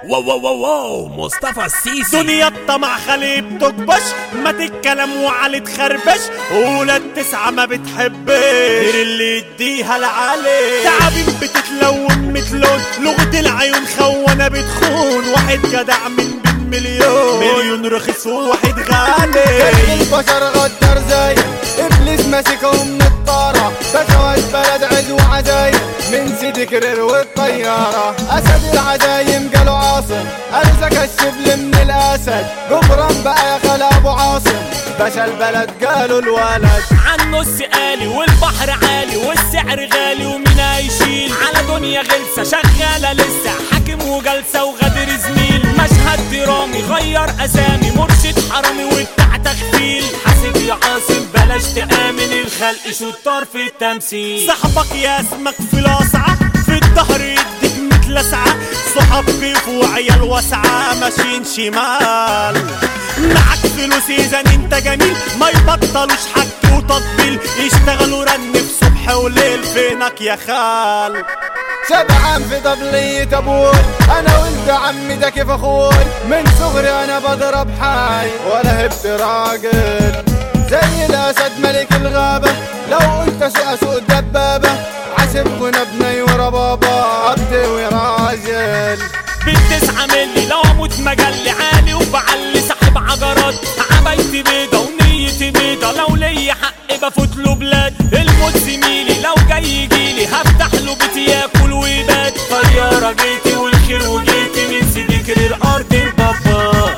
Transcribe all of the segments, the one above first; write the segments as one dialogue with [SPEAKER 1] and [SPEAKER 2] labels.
[SPEAKER 1] واو واو واو واو مصطفى السيسي
[SPEAKER 2] دنيا الطمع خليه بتكبش ما تتكلم وعلي تخربش وولاد تسعة ما بتحبش غير اللي يديها العالي تعابين بتتلون متلون لغة العيون خونة بتخون واحد جدع من بين مليون مليون رخيص وواحد غالي
[SPEAKER 3] البشر غدر زي ابليس ماسكهم من الطارة بشوات بلد عز وعزايم من سيدي كرر والطيارة اسد العزايم قالوا عاصم ارزق الشبل من الاسد قمران بقى يا خال ابو عاصم باشا البلد قالوا الولد
[SPEAKER 4] عنه السقالي والبحر عالي والسعر غالي ومين هيشيل على دنيا غلسة شغالة لسه حاكم وجلسة وغدر زميل مشهد درامي غير اسامي مرشد حرامي وبتاع تخفيل حاسب يا عاصم بلاش تآمن الخلق شطار في التمثيل
[SPEAKER 2] صاحبك ياسمك في الاسعة في الظهر يديك متلسعة صحاب كيف وعيال واسعة ماشيين شمال معك فلوس اذا انت جميل ما يبطلوش حك وتطبيل يشتغلوا رن في صبح وليل فينك يا خال
[SPEAKER 3] سبعا في طبلية ابوي انا وانت عمي ده كيف اخوي من صغري انا بضرب حي ولا هبت راجل زي الاسد ملك الغابة لو انت سوق اسوق الدبابة عسبكنا بني ورا بابا ابدي وراجل
[SPEAKER 4] بتسعة ملي لو اموت مجلي عالي وبعلي سحب عجرات عبايتي بيضة ونيتي بيضة لو ليا حق بفوت له بلاد الموت زميلي لو جاي يجيلي هفتح له بيتي ياكل ويبات طيارة جيتي والخير وجيتي من سيدي كرير ارض البابا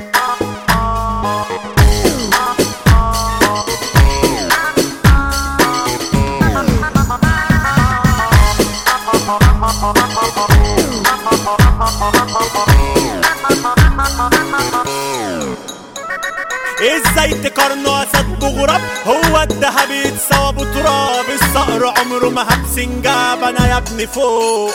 [SPEAKER 2] ازاي تقارنوا اسد بغراب هو الدهب يتسوى بتراب الصقر عمره ما هب سنجاب انا يا ابني فوق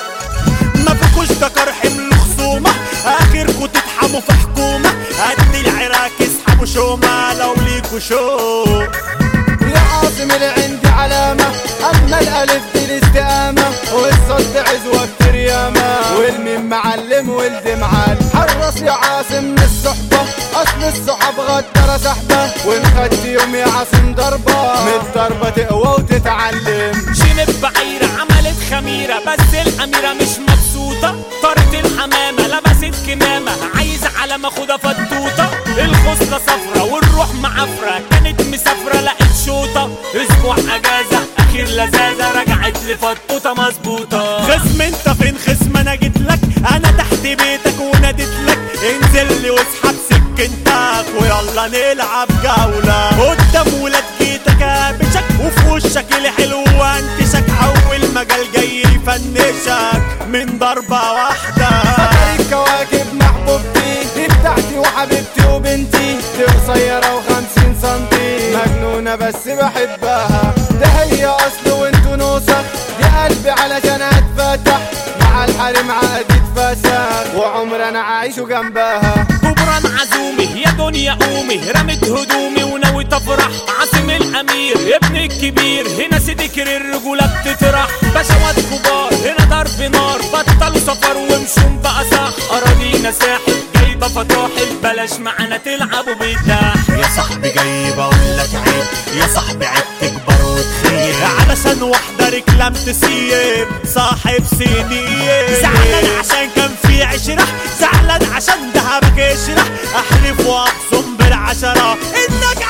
[SPEAKER 2] ما فيكوش ذكر حمل خصومة اخركوا تتحموا في حكومة قد العراك اسحبوا شومة لو ليكوا شوق
[SPEAKER 3] يا عاصم اللي عندي علامة أما الألف دي الاستقامة والصد عزوة كتير ياما والميم معلم ولد معال حرص يا عاصم من الصحبة أصل الصحاب غدرة سحبة ونخدي يوم يا عاصم ضربة من الضربة تقوى وتتعلم
[SPEAKER 4] شنب بعيرة عملت خميرة بس الأميرة مش مبسوطة طارت الحمامة لبست كمامة عايزة على ما اخدها فتوتة الخصلة صفرة والروح معفرة كانت مسافرة لقيت شوطة اسبوع اجازة اخير لزازة رجعت لفتوتة مظبوطة
[SPEAKER 2] خصم انت فين خصم انا جيت لك انا تحت بيتك وناديت لك انزل لي واسحب سكنتك ويلا نلعب جولة قدام ولاد جيتك ابشك وفي وشك الحلو وانتشك اول مجال جاي يفنشك من ضربة واحدة
[SPEAKER 3] بطل الكواكب محبوبتي دي بتاعتي وحبيبتي وبنتي دي قصيرة وخمسين سنتي مجنونة بس بحبها ده هي أصل وانتو نوسخ دي قلبي علشان اتفتح مع الحريم عادي اتفسخ وعمر انا عايش جنبها
[SPEAKER 4] جبران عزومي يا دنيا قومي رمت هدومي ونويت افرح عاصم الامير ابن الكبير هنا سيدي كرير الرجولة بتطرح بشوات كبار هنا ضرب نار بطلوا سفر ومشوا بقى صح اراضينا ساحل جايبة فطاحل بلاش معانا تلعبوا بالداح
[SPEAKER 2] يا صاحبي جاي بقول لك عيب يا صاحبي عيب تكبر وتخيب علشان واحدة رجلام تسيب صاحب سنين زعلان عشان كان في عشرة زعلان عشان دهبك يشرح احلف واقسم بالعشرة انك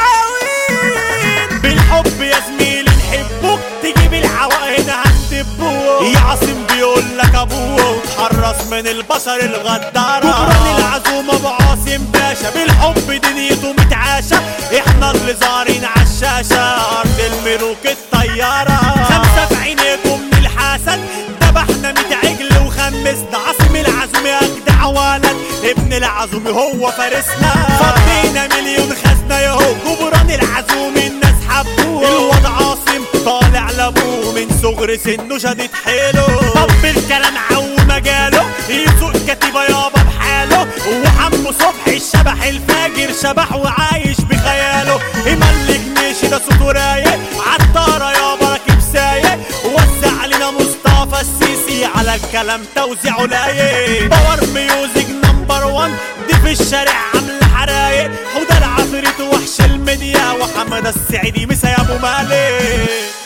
[SPEAKER 2] عاوين بالحب يا زميلي نحبوك تجيب الحوا هنا هندبوك يا عاصم بيقول لك ابوه اتحرص من البشر الغدارة جبران العزومة ابو عاصم باشا بالحب دنيته متعاشة احنا اللي زارين عالشاشة ارض الملوك الطيارة خمسة في عينيكم من الحسن ذبحنا ميت عجل وخمسنا عاصم العزومي اجدع ولد ابن العزومي هو فارسنا فضينا مليون خزنة يهو جبران العزومي الناس حبوه الواد عاصم طالع لابوه من صغر سنه شدت حيله طب الكلام عو مجاله يسوق كتيبة يابا بحاله وحمو صبحي الشبح الفاجر شبح وعايش بخياله يملك ماشي ده صوته رايق عالطارة يابا راكب سايق وزع علينا مصطفى السيسي على الكلام توزيعه لايق باور ميوزك دي في الشارع عاملة حرايق حوده العفريت وحش المنيا وحمد السعيدي مسا يا ابو مالك